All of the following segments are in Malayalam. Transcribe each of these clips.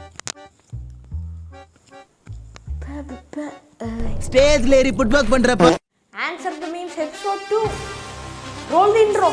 ஸ்டேஜ்ல ஏறி புட் ஒர்க் பண்றப்ப Answer the memes episode 2. Roll the intro.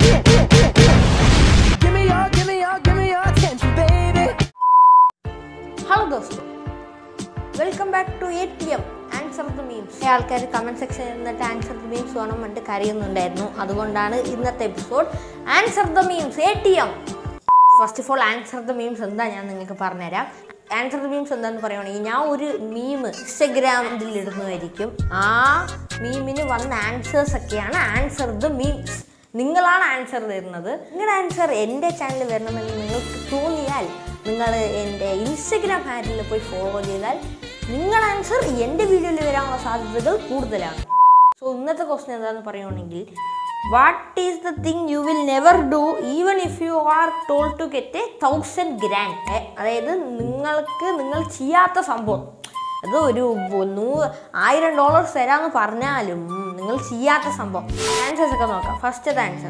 Give me your, give me your, give me your attention, baby. Hello ദോസ്തോ welcome back to A T M answer the memes ആൾക്കാർ കമൻറ്റ് സെക്ഷനിൽ നിന്നിട്ട് ആൻസർ ദ മീംസ് വേണം പറഞ്ഞിട്ട് കരയുന്നുണ്ടായിരുന്നു അതുകൊണ്ടാണ് ഇന്നത്തെ episode answer the memes A T M first of all answer the memes എന്താ ഞാൻ നിങ്ങൾക്ക് പറഞ്ഞുതരാം ആൻസർ ദ മീംസ് എന്താന്ന് പറയുകയാണെങ്കിൽ ഞാൻ ഒരു മീം ഇൻസ്റ്റഗ്രാമിൽ ഇടുന്നതായിരിക്കും ആ മീമിന് വന്ന ആൻസേഴ്സ് ഒക്കെയാണ് ആൻസർ ദ മീംസ് നിങ്ങളാണ് ആൻസർ തരുന്നത് നിങ്ങളുടെ ആൻസർ എൻ്റെ ചാനലിൽ വരണമെന്ന് നിങ്ങൾക്ക് തോന്നിയാൽ നിങ്ങൾ എൻ്റെ ഇൻസ്റ്റഗ്രാം ഹാൻഡിൽ പോയി ഫോളോ ചെയ്താൽ നിങ്ങളുടെ ആൻസർ എൻ്റെ വീഡിയോയിൽ വരാനുള്ള സാധ്യതകൾ കൂടുതലാണ് സോ ഇന്നത്തെ ക്വസ്റ്റൻ എന്താണെന്ന് പറയുകയാണെങ്കിൽ what is the thing you will never do even if you are told to get a thousand grand അതായത് നിങ്ങൾക്ക് നിങ്ങൾ ചെയ്യാത്ത സംഭവം അത് ഒരു ബ- നൂ ആയിരം ഡോളേഴ്സ് തരാമെന്ന് പറഞ്ഞാലും നിങ്ങൾ ചെയ്യാത്ത സംഭവം ആൻസേഴ്സ് ഒക്കെ നോക്കാം ഫസ്റ്റത്തെ ആൻസർ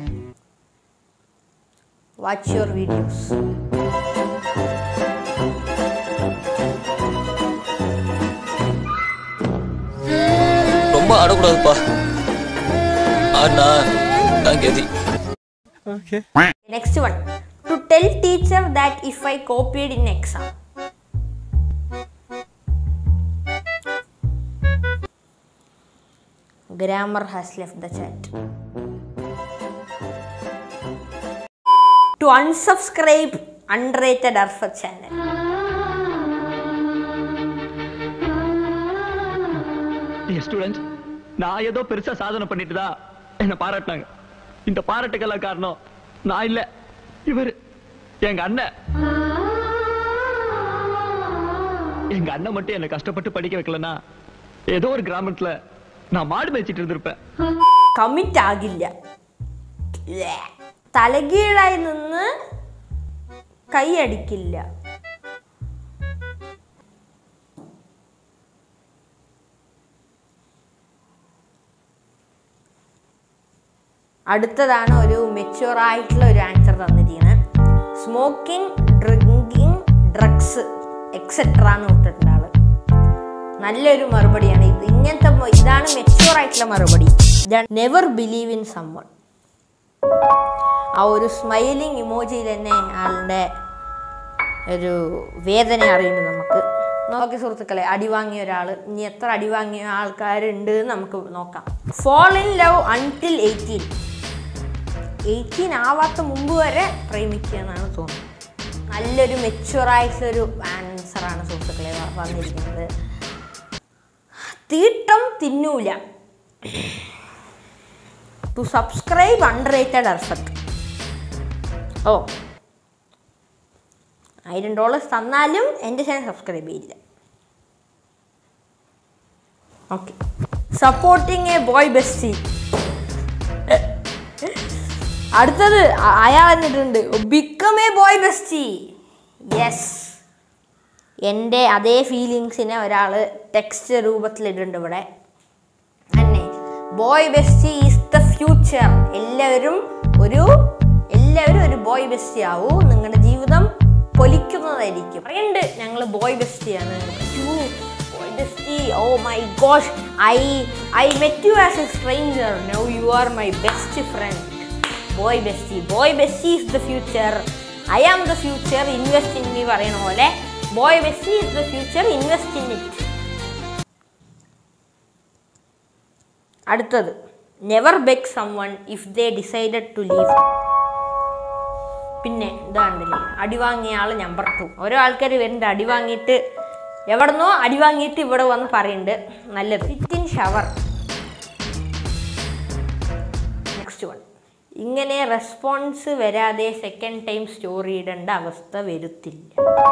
വാച്ച് യുവർ വീഡിയോസ് ரொம்ப ஆடக்கூடாதுப்பா ஆடினா நான் கதி next one to tell teacher that if I copied in exam grammar has left the chat to unsubscribe unrated Arfat channel. Student நான் ஏதோ பெருசா சாதனை பண்ணிட்டு தான் என்ன பாராட்டினாங்க இந்த பாராட்டுக்கெல்லாம் காரணம் நான் இல்ல இவரு எங்க அண்ணன் எங்க அண்ணன் மட்டும் என்ன கஷ்டப்பட்டு படிக்க வைக்கலன்னா ஏதோ ஒரு கிராமத்துல நான் மாடு மேய்ச்சிட்டு இருந்திருப்பேன் കമ്മിറ്റ് ആകില്ല തലകീഴായി നിന്ന് കൈയടിക്കില്ല അടുത്തതാണ് ഒരു മെച്യൂർ ആയിട്ടുള്ള ഒരു ആൻസർ തന്നിരിക്കുന്നത് സ്മോക്കിംഗ് ഡ്രിങ്കിങ് ഡ്രഗ്സ് എക്സെട്ര എന്ന് വിട്ടിട്ടുണ്ട് ആള് നല്ലൊരു മറുപടിയാണ് ഇത് ഇങ്ങനത്തെ മ- ഇതാണ് മെച്യൂർ ആയിട്ടുള്ള മറുപടി നെവർ ബിലീവ് ഇൻ സമ്മൺ ആ ഒരു സ്മൈലിംഗ് ഇമോജിയിൽ തന്നെ ആളുടെ ഒരു വേദന അറിയുന്നുണ്ട് നമുക്ക് നോക്കി സുഹൃത്തുക്കളെ അടി വാങ്ങിയ ഒരാൾ ഇനി എത്ര അടി വാങ്ങിയ ആൾക്കാരുണ്ട് എന്ന് നമുക്ക് നോക്കാം fall in love until eighteen eighteen ആവാത്ത മുമ്പ് വരെ പ്രേമിക്കുക എന്നാണ് തോന്നുന്നത് നല്ലൊരു മെച്യൂർ ആയിട്ടുള്ളൊരു ആൻസറാണ് സുഹൃത്തുക്കളെ വ- വന്നിരിക്കുന്നത് തീട്ടം തിന്നൂല to subscribe unrated Arfat oh ആയിരം ഡോളേഴ്സ് തന്നാലും എൻ്റെ ചാനൽ സബ്സ്ക്രൈബ് ചെയ്യില്ല okay supporting a boy bestie അടുത്തത് അ- അയാൾ എന്നിട്ടുണ്ട് become a boy bestie yes എൻ്റെ അതേ ഫീലിങ്സിനെ ഒരാൾ ടെക്സ്റ്റ് രൂപത്തിലിടുന്നുണ്ട് ഇവിടെ തന്നെ boy bestie is the future എല്ലാവരും ഒരു എല്ലാവരും ഒരു ബോയ് ബെസ്റ്റി ആവൂ നിങ്ങളുടെ ജീവിതം പൊലിക്കുന്നതായിരിക്കും പറയുന്നുണ്ട് ഞങ്ങൾ ബോയ് ബെസ്റ്റിയാണ് boy bestie oh my gosh I I met you as a stranger now you are my best friend boy bestie boy bestie is the future I am the future invest in me പറയുന്ന പോലെ boy bestie is the future invest in it അടുത്തത് never beg someone if they decided to leave പിന്നെ ഇതാണ്ടല്ലേ അടി വാങ്ങിയ ആൾ നമ്പർ ടു ഓരോ ആൾക്കാർ വരുന്നുണ്ട് അടി വാങ്ങിയിട്ട് എവിടെന്നോ അടി വാങ്ങിയിട്ട് ഇവിടെ വന്ന് പറയുന്നുണ്ട് നല്ലത് സിറ്റിൻ ഷവർ നെക്സ്റ്റ് വൺ ഇങ്ങനെ റെസ്പോൺസ് വരാതെ സെക്കൻഡ് ടൈം സ്റ്റോറി ഇടേണ്ട അവസ്ഥ വരുത്തില്ല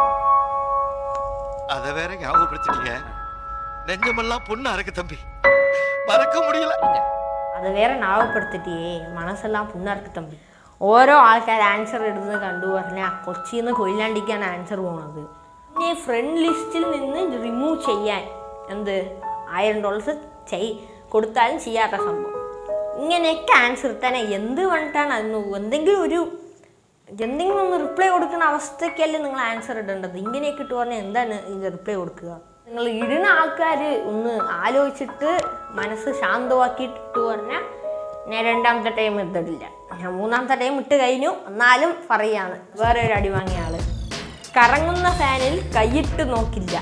அத வேற ஞாபகப்படுத்திட்டீங்க நெஞ்சமெல்லாம் பொண்ணா இருக்கு தம்பி மறக்க முடியல അത് വേറെ നാവപ്പെടുത്തിട്ടേ മനസ്സെല്ലാം പുണ്ണർക്ക് തമ്പി ഓരോ ആൾക്കാർ ആൻസർ ഇടുന്നത് കണ്ടു പറഞ്ഞാൽ കൊച്ചിയിൽ നിന്ന് കൊയിലാണ്ടിക്കാണ് ആൻസർ പോണത് പിന്നെ ഫ്രണ്ട് ലിസ്റ്റിൽ നിന്ന് റിമൂവ് ചെയ്യാൻ എന്ത് ആയിരം ഡോളേഴ്സ് ചെയ് കൊടുത്താലും ചെയ്യാത്ത സംഭവം ഇങ്ങനെയൊക്കെ ആൻസർ തന്നെ എന്ത് വേണ്ടിയിട്ടാണ് അതിന് എന്തെങ്കിലും ഒരു എന്തെങ്കിലും ഒന്ന് റിപ്ലൈ കൊടുക്കുന്ന അവസ്ഥയ്ക്കല്ലേ നിങ്ങൾ ആൻസർ ഇടേണ്ടത് ഇങ്ങനെയൊക്കെ ഇട്ട് പറഞ്ഞാൽ എന്താണ് ഇത് റിപ്ലൈ കൊടുക്കുക നിങ്ങൾ ഇടുന്ന ആൾക്കാർ ഒന്ന് ആലോചിച്ചിട്ട് മനസ്സ് ശാന്തമാക്കിയിട്ട് ഇട്ട് പറഞ്ഞാൽ ഞാൻ രണ്ടാമത്തെ ടൈം ഇട്ടിട്ടില്ല ഞാൻ മൂന്നാമത്തെ ടൈം ഇട്ട് കഴിഞ്ഞു എന്നാലും പറയാണ് വേറെ ഒരു അടി വാങ്ങിയ ആള് കറങ്ങുന്ന ഫാനിൽ കൈയിട്ട് നോക്കില്ല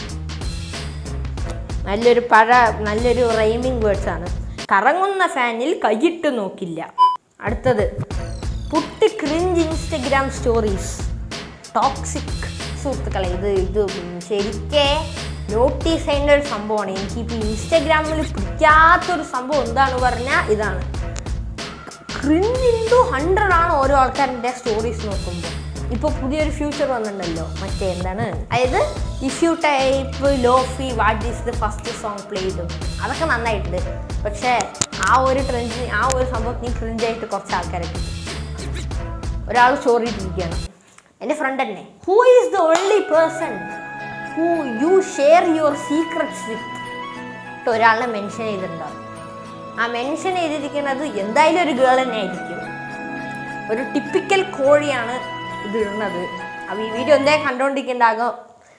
നല്ലൊരു പഴ നല്ലൊരു റൈമിംഗ് വേർഡ്സ് ആണ് കറങ്ങുന്ന ഫാനിൽ കൈയിട്ട് നോക്കില്ല അടുത്തത് put cringe Instagram stories toxic സുഹൃത്തുക്കളെ ഇത് ഇത് ശരിക്കേ നോട്ടീസ് ചെയ്യേണ്ട ഒരു സംഭവമാണ് എനിക്കിപ്പോൾ ഇൻസ്റ്റഗ്രാമിൽ പിടിക്കാത്തൊരു സംഭവം എന്താണ് പറഞ്ഞാൽ ഇതാണ് ക്രിഞ്ച് ഇൻറ്റു ഹൺഡ്രഡ് ആണ് ഓരോ ആൾക്കാരുടെ സ്റ്റോറീസ് നോക്കുമ്പോൾ ഇപ്പോൾ പുതിയൊരു ഫ്യൂച്ചർ വന്നിട്ടുണ്ടല്ലോ മറ്റേ എന്താണ് അതായത് if you type lofi what is the first song played അതൊക്കെ നന്നായിട്ടുണ്ട് പക്ഷേ ആ ഒരു ട്രെൻഡിന് ആ ഒരു സംഭവത്തിന് ക്രിഞ്ചായിട്ട് കുറച്ച് ആൾക്കാരെ കിട്ടും ഒരാൾ സ്റ്റോറി ഇട്ടിരിക്കുകയാണ് എൻ്റെ ഫ്രണ്ട് തന്നെ who is the only person who you share your secrets with ഒരാളെ മെൻഷൻ ചെയ്തിട്ടുണ്ടാവും ആ മെൻഷൻ ചെയ്തിരിക്കുന്നത് എന്തായാലും ഒരു ഗേൾ തന്നെ ആയിരിക്കും ഒരു ടിപ്പിക്കൽ കോഴിയാണ് ഇത് ഇടുന്നത് അപ്പോൾ ഈ വീഡിയോ എന്തായാലും കണ്ടുകൊണ്ടിരിക്കേണ്ടാകും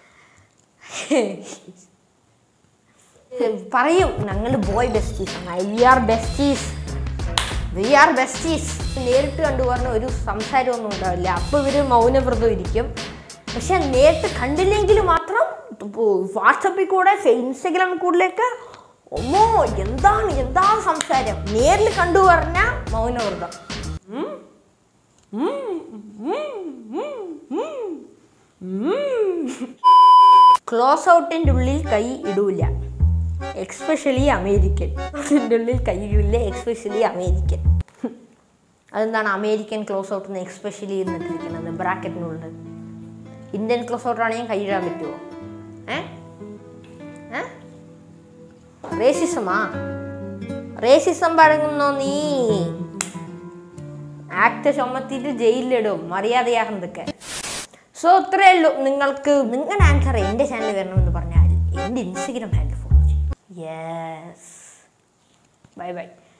പറയും ഞങ്ങൾ ബോയ് ബെസ്റ്റീസ് ആണ് we are besties we are besties നേരിട്ട് കണ്ടു പറഞ്ഞ ഒരു സംസാരമൊന്നും ഉണ്ടാവില്ല അപ്പോൾ ഇവർ മൗനവ്രതം ഇരിക്കും പക്ഷെ നേരിട്ട് കണ്ടില്ലെങ്കിൽ മാത്രം വാട്സപ്പിൽ കൂടെ ഇൻസ്റ്റഗ്രാമിൽ കൂടെയൊക്കെ ഒമ്മോ എന്താണ് എന്താണ് സംസാരം നേരിൽ കണ്ടു പറഞ്ഞാൽ മൗനവ്രതം ഉം. ഉം. ഉം. ഉം. ഉം. ഉം. ക്ലോസ് ഔട്ടിൻ്റെ ഉള്ളിൽ കൈ ഇടൂല എക്സ്പെഷ്യലി അമേരിക്കൻ അതിൻ്റെ ഉള്ളിൽ കൈ ഇടില്ല എക്സ്പെഷ്യലി അമേരിക്കൻ അതെന്താണ് അമേരിക്കൻ ക്ലോസ് ഔട്ട് എന്ന് എക്സ്പെഷ്യലി എന്നിട്ടിരിക്കുന്നത് ബ്രാക്കറ്റിനുള്ളിൽ ഇന്ത്യൻ ക്ലോസ് ഔട്ട് ആണെങ്കിൽ കൈ ഇടാൻ പറ്റുമോ ഏ ഏ റേസിസമാ റേസിസം പഴങ്ങുന്നോ നീ ആക്ട് ചുമത്തിയിട്ട് ജയിലിലിടും മര്യാദയാകുന്നതൊക്കെ സോ ഇത്രയേ ഉള്ളൂ നിങ്ങൾക്ക് നിങ്ങളുടെ ആൻസർ എൻ്റെ ചാനൽ വരണമെന്ന് പറഞ്ഞാൽ എൻ്റെ ഇൻസ്റ്റഗ്രാം ഹാൻഡിൽ ഫോളോ ചെയ്യും യെസ് ബൈ ബൈ